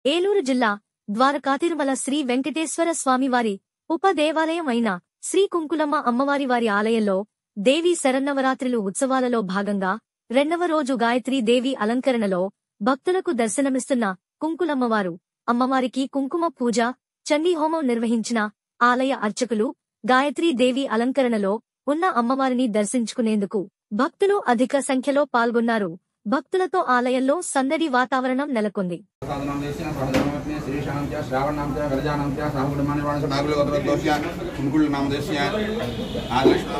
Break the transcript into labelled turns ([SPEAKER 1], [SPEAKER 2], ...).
[SPEAKER 1] ఏలూరు జిల్లా ద్వారకాతిరుమల శ్రీ వెంకటేశ్వర స్వామివారి ఉపదేవాలయం అయిన శ్రీ కుంకులమ్మ అమ్మవారి వారి ఆలయంలో దేవి శరన్నవరాత్రులు ఉత్సవాలలో భాగంగా రెండవ రోజు గాయత్రీ దేవి అలంకరణలో భక్తులకు దర్శనమిస్తున్న కుంకులమ్మవారు అమ్మవారికి కుంకుమ పూజ చండీ హోమం నిర్వహించిన ఆలయ అర్చకులు గాయత్రీ దేవి అలంకరణలో ఉన్న అమ్మవారిని దర్శించుకునేందుకు భక్తులు అధిక సంఖ్యలో పాల్గొన్నారు భక్తులతో ఆలయంలో సందడి వాతావరణం నెలకొంది
[SPEAKER 2] साधनां देस्य प्रहदनमत्ने श्रीशां च श्रावणां च गरजानां च साहुकुटुम्बानिर्वाणस्य नागुलगोत्रद्वस्य कुण्कुलनामदेस्य आदिलक्ष्मणां